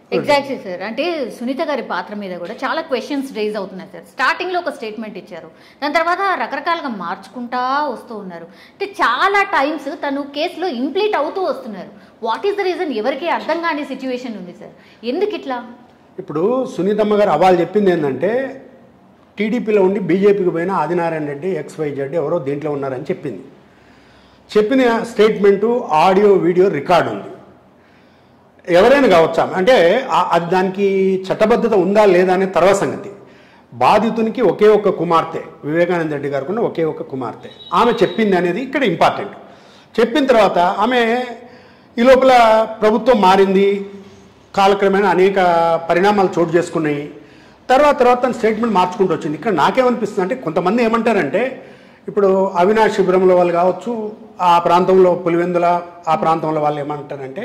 Exactly sir అంటే సునీత గారి పాత్ర మీద కూడా చాలా క్వశ్చన్స్ రేజ్ అవుతున్నాయి సార్ స్టార్టింగ్ లో ఒక స్టేట్మెంట్ ఇచ్చారు దాని తర్వాత రకరకాలుగా మార్చుకుంటా వస్తూ ఉన్నారు అంటే చాలా టైమ్స్ తను కేసులో ఇంప్లీట్ అవుతూ వస్తున్నారు వాట్ ఈస్ ద రీజన్ ఎవరికి అర్థం కాని సిచ్యువేషన్ ఉంది సార్ ఎందుకు ఇట్లా ఇప్పుడు సునీతమ్మ గారు అవాళ్ళు చెప్పింది ఏంటంటే టీడీపీలో ఉండి బీజేపీకి పోయిన ఆదినారాయణ రెడ్డి ఎక్స్వైజెడ్ ఎవరో దీంట్లో ఉన్నారని చెప్పింది చెప్పిన స్టేట్మెంటు ఆడియో వీడియో రికార్డు ఉంది ఎవరైనా కావచ్చా అంటే ఆ- అది దానికి చట్టబద్ధత ఉందా లేదా అనే తర్వాత సంగతి బాధితునికి ఒకే ఒక్క కుమార్తె వివేకానంద రెడ్డి గారికి ఉన్న ఒకే ఒక్క కుమార్తె ఆమె చెప్పింది అనేది ఇక్కడ ఇంపార్టెంట్ చెప్పిన తర్వాత ఆమె ఈ లోపల ప్రభుత్వం మారింది కాలక్రమేణా అనేక పరిణామాలు చోటు చేసుకున్నాయి తర్వాత తర్వాత తన స్టేట్మెంట్ మార్చుకుంటూ వచ్చింది ఇక్కడ నాకేమనిపిస్తుంది అంటే కొంతమంది ఏమంటారంటే ఇప్పుడు అవినాష్ శిబిరంలో వాళ్ళు కావచ్చు ఆ ప్రాంతంలో పులివెందుల ఆ ప్రాంతంలో వాళ్ళు ఏమంటారంటే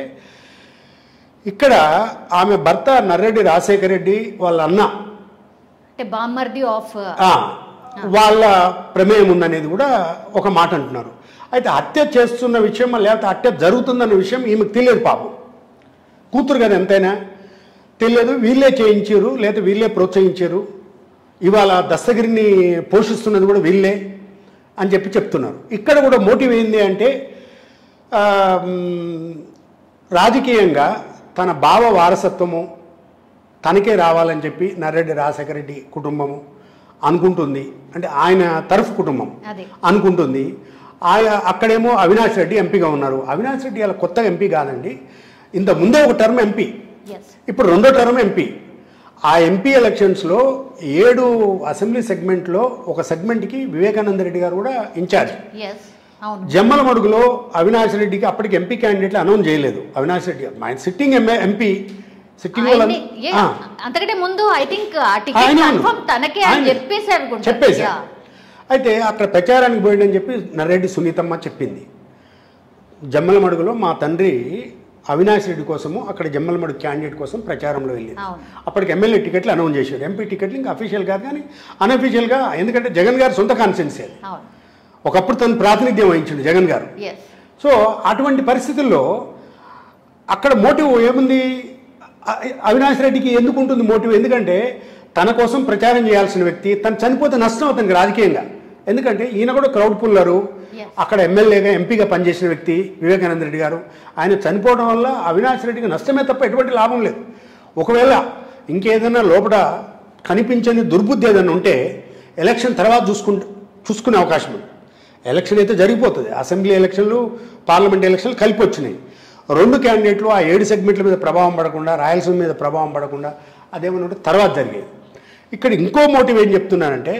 ఇక్కడ ఆమె భర్త నర్రెడ్డి రాజశేఖర రెడ్డి వాళ్ళ అన్న అంటే బామ్మర్ది ఆఫ్ ఆ, వాళ్ళ ప్రమేయం ఉందనేది కూడా ఒక మాట అంటున్నారు అయితే హత్య చేస్తున్న విషయం లేకపోతే హత్య జరుగుతుందన్న విషయం ఈమెకు తెలియదు పాపం కూతురు కదా ఎంతైనా తెలియదు వీళ్ళే చేయించారు లేదా వీళ్ళే ప్రోత్సహించారు ఇవాళ దస్తగిరిని పోషిస్తున్నది కూడా వీళ్ళే అని చెప్పి చెప్తున్నారు ఇక్కడ కూడా మోటివ్ ఏంది అంటే ఆ, మ్, రాజకీయంగా తన భావ వారసత్వము తనకే రావాలని చెప్పి నర్రెడ్డి రాజశేఖర రెడ్డి కుటుంబము అనుకుంటుంది అంటే ఆయన తరఫు కుటుంబం అదే అనుకుంటుంది ఆయన అక్కడేమో అవినాష్ రెడ్డి ఎంపీగా ఉన్నారు అవినాష్ రెడ్డి అలా కొత్తగా ఎంపీ కాదండి ఇంత ముందే ఒక టర్మ్ ఎంపీ ఎస్ ఇప్పుడు రెండో టర్మ్ ఎంపీ ఆ ఎంపీ ఎలక్షన్స్లో ఏడు అసెంబ్లీ సెగ్మెంట్లో ఒక సెగ్మెంట్కి వివేకానంద రెడ్డి గారు కూడా ఇన్ఛార్జ్ ఎస్ అవును జమ్మల మడుగులో అవినాష్ రెడ్డికి అప్పటికి ఎంపీ క్యాండిడేట్లు అనౌన్స్ చేయలేదు అవినాష్ రెడ్డి గారు ఆయన సిట్టింగ్ ఎంఏ ఎంపీ సిట్టింగ్ ఆయన్ని- ఏ, అంతకంటే ముందు ఐ థింక్ ఆ టికెట్ ఆయన అవును. కన్ఫర్మ్ తనకే అని ఆయన చెప్పేశారు అనుకుంటా. చెప్పేశారు Yeah. అయితే అక్కడ ప్రచారానికి పోయిండని చెప్పి నర్రెడ్డి సునీతమ్మ చెప్పింది జమ్మలమడుగులో మా తండ్రి అవినాష్ రెడ్డి కోసము అక్కడ జమ్మలమడుగు క్యాండిడేట్ కోసం ప్రచారంలో వెళ్ళింది అవును. అప్పటికి ఎమ్మెల్యే టికెట్లు అనౌన్స్ చేశారు ఎంపీ టికెట్లు ఇంకా అఫీషియల్ కాదు కానీ అన్అఫీషియల్గా ఎందుకంటే జగన్ గారు సొంత కాన్స్టిట్యున్సీ అది అవును ఒకప్పుడు తను ప్రాతినిధ్యం వహించిండు జగన్ గారు ఎస్ సో అటువంటి పరిస్థితుల్లో అక్కడ మోటివ్ ఏముంది అ- అవినాష్ రెడ్డికి ఎందుకు ఉంటుంది మోటివ్ ఎందుకంటే తన కోసం ప్రచారం చేయాల్సిన వ్యక్తి తను చనిపోతే నష్టం అతనికి రాజకీయంగా ఎందుకంటే ఈయన కూడా క్రౌడ్ పుల్లరు Yes. అక్కడ ఎమ్మెల్యేగా ఎంపీగా పనిచేసిన వ్యక్తి వివేకానంద రెడ్డి గారు ఆయన చనిపోవడం వల్ల అవినాష్ రెడ్డికి నష్టమే తప్ప ఎటువంటి లాభం లేదు ఒకవేళ ఇంకేదైనా లోపల కనిపించని దుర్బుద్ధి ఏదైనా ఉంటే ఎలక్షన్ తర్వాత చూసుకుంటే చూసుకునే అవకాశం ఉంది ఎలక్షన్ అయితే జరిగిపోతుంది అసెంబ్లీ ఎలక్షన్లు పార్లమెంట్ ఎలక్షన్లు కలిపి వచ్చినాయి రెండు క్యాండిడేట్లు ఆ ఏడు సెగ్మెంట్ల మీద ప్రభావం పడకుండా రాయలసీమ మీద ప్రభావం పడకుండా అదేమన్నా ఉంటే తర్వాత జరిగేది ఇక్కడ ఇంకో మోటివ్ ఏం చెప్తున్నానంటే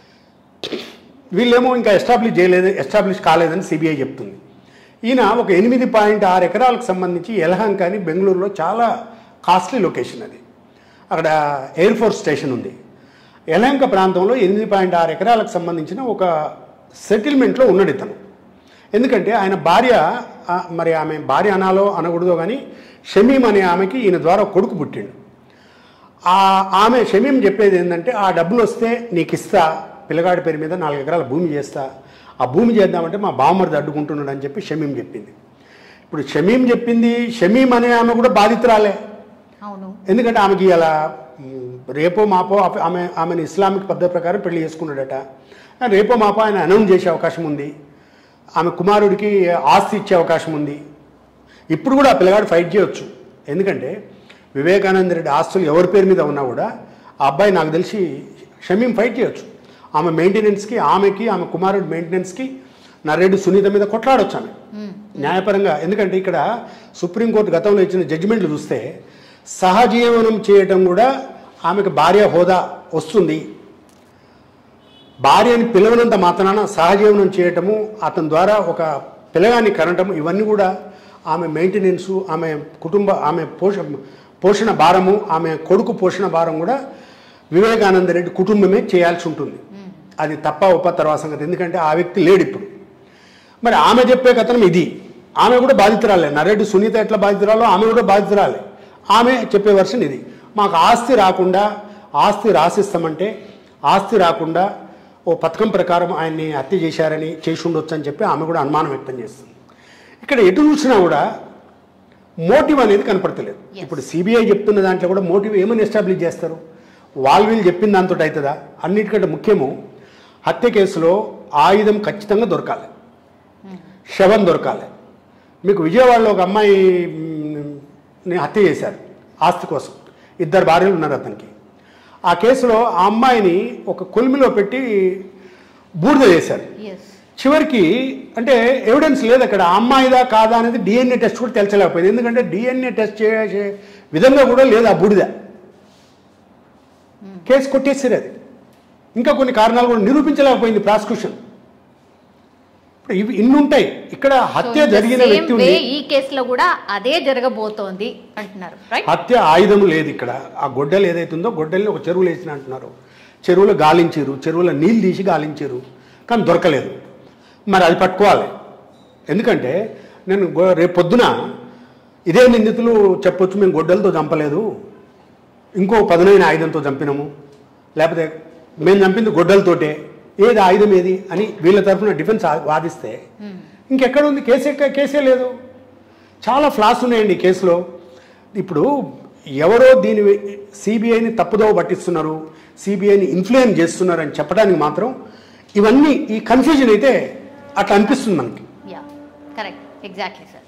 వీళ్ళేమో ఇంకా ఎస్టాబ్లిష్ చేయలేదు ఎస్టాబ్లిష్ కాలేదని సిబిఐ చెప్తుంది ఈయన ఒక ఎనిమిది పాయింట్ ఆరు ఎకరాలకు సంబంధించి ఎలహంక అని బెంగళూరులో చాలా కాస్ట్లీ లొకేషన్ అది అక్కడ ఎయిర్ ఫోర్స్ స్టేషన్ ఉంది యలహంక ప్రాంతంలో ఎనిమిది పాయింట్ ఆరు ఎకరాలకు సంబంధించిన ఒక సెటిల్మెంట్లో ఉన్నాడు ఇతను ఎందుకంటే ఆయన భార్య ఆ, మరి ఆమె భార్య అనాలో అనకూడదో కానీ షమీం అనే ఆమెకి ఈయన ద్వారా ఒక కొడుకు పుట్టిండు ఆ ఆమె షమీం చెప్పేది ఏంటంటే ఆ డబ్బులు వస్తే నీకు ఇస్తా పిల్లగాడి పేరు మీద నాలుగు ఎకరాల భూమి చేస్తా ఆ భూమి చేద్దామంటే మా బామ్మరిది అడ్డుకుంటున్నాడు అని చెప్పి షమీం చెప్పింది ఇప్పుడు షమీం చెప్పింది షమీం అనే ఆమె కూడా బాధితురాలే అవును ఎందుకంటే ఆమెకి అలా మ్, రేపో మాపో ఆమె- ఆమె ఆమెను ఇస్లామిక్ పద్ధతి ప్రకారం పెళ్లి చేసుకున్నాడట కానీ రేపో మాపో ఆయన అనౌన్స్ చేసే అవకాశం ఉంది ఆమె కుమారుడికి ఆస్తి ఇచ్చే అవకాశం ఉంది ఇప్పుడు కూడా ఆ పిల్లగాడు ఫైట్ చేయొచ్చు ఎందుకంటే వివేకానంద రెడ్డి ఆస్తులు ఎవరి పేరు మీద ఉన్నా కూడా ఆ అబ్బాయి నాకు తెలిసి షమీం ఫైట్ చేయొచ్చు ఆమె మెయింటెనెన్స్కి ఆమెకి ఆమె కుమారుడి మెయింటెనెన్స్కి నర్రెడ్డి సునీత మీద కొట్లాడొచ్చు ఆమె న్యాయపరంగా ఎందుకంటే ఇక్కడ సుప్రీంకోర్టు గతంలో ఇచ్చిన జడ్జిమెంట్లు చూస్తే సహజీవనం చేయటం కూడా ఆమెకు భార్య హోదా వస్తుంది భార్యని పిలవనంత మాత్రాన సహజీవనం చేయటము అతని ద్వారా ఒక పిల్లగాన్ని కనటము ఇవన్నీ కూడా ఆమె మెయింటెనెన్సు ఆమె కుటుంబ ఆమె పోష పోషణ భారము ఆమె కొడుకు పోషణ భారం కూడా వివేకానంద రెడ్డి కుటుంబమే చేయాల్సి ఉంటుంది అది తప్ప ఉప తర్వాత సంగతి ఎందుకంటే ఆ వ్యక్తి లేడు ఇప్పుడు మరి ఆమె చెప్పే కథనం ఇది ఆమె కూడా బాధితురాలే నరేడు సునీత ఎట్లా బాధితురాలో ఆమె కూడా బాధితురాలే ఆమె చెప్పే వర్షన్ ఇది మాకు ఆస్తి రాకుండా ఆస్తి రాసిస్తామంటే ఆస్తి రాకుండా ఓ పథకం ప్రకారం ఆయన్ని హత్య చేశారని చేసి ఉండొచ్చు అని చెప్పి ఆమె కూడా అనుమానం వ్యక్తం చేస్తుంది ఇక్కడ ఎటు చూసినా కూడా మోటివ్ అనేది కనపడతలేదు Yes. ఇప్పుడు సిబిఐ చెప్తున్న దాంట్లో కూడా మోటివ్ ఏమని ఎస్టాబ్లిష్ చేస్తారు వాళ్ళు వీళ్ళు చెప్పిన దాంతో అవుతుందా అన్నిటికంటే ముఖ్యము హత్య కేసులో ఆయుధం ఖచ్చితంగా దొరకాలి శవం దొరకాలి మీకు విజయవాడలో ఒక అమ్మాయి మ్, ని హత్య చేశారు ఆస్తి కోసం ఇద్దరు భార్యలు ఉన్నారు అతనికి ఆ కేసులో ఆ అమ్మాయిని ఒక కొలిమిలో పెట్టి బూడిద చేశారు ఎస్ చివరికి అంటే ఎవిడెన్స్ లేదు అక్కడ ఆ అమ్మాయిదా కాదా అనేది డిఎన్ఏ టెస్ట్ కూడా తెలచలేకపోయింది ఎందుకంటే డిఎన్ఏ టెస్ట్ చేసే విధంగా కూడా లేదు ఆ బూడిద కేసు కొట్టేసారు అది ఇంకా కొన్ని కారణాలు కూడా నిరూపించలేకపోయింది ప్రాసిక్యూషన్ ఇప్పుడు ఇవి ఇన్ని ఉంటాయి ఇక్కడ హత్య జరిగిన వ్యక్తి ఉంది ఈ కేసులో కూడా అదే జరగబోతోంది అంటున్నారు రైట్ హత్య ఆయుధం లేదు ఇక్కడ ఆ గొడ్డలు ఏదైతుందో గొడ్డల్ని ఒక చెరువులో వేసిన అంటున్నారు చెరువులో గాలించారు చెరువులో నీళ్ళు తీసి గాలించారు కానీ దొరకలేదు మరి అది పట్టుకోవాలి ఎందుకంటే నేను గొ- రేపు పొద్దున ఇదే నిందితులు చెప్పొచ్చు మేము గొడ్డలతో చంపలేదు ఇంకో పదునైన ఆయుధంతో చంపినాము లేకపోతే మేము చంపింది గొడ్డలతోటే ఏది ఆయుధం ఏది అని వీళ్ళ తరఫున డిఫెన్స్ ఆ- వాదిస్తే ఇంకెక్కడ ఉంది కేసే కేసే లేదు చాలా ఫ్లాస్ ఉన్నాయండి ఈ కేసులో ఇప్పుడు ఎవరో దీని సిబిఐని తప్పుదోవ పట్టిస్తున్నారు సిబిఐని ఇన్ఫ్లుయెన్స్ చేస్తున్నారు అని చెప్పడానికి మాత్రం ఇవన్నీ ఈ కన్ఫ్యూజన్ అయితే అట్లా అనిపిస్తుంది మనకి యా కరెక్ట్ ఎగ్జాక్ట్లీ సార్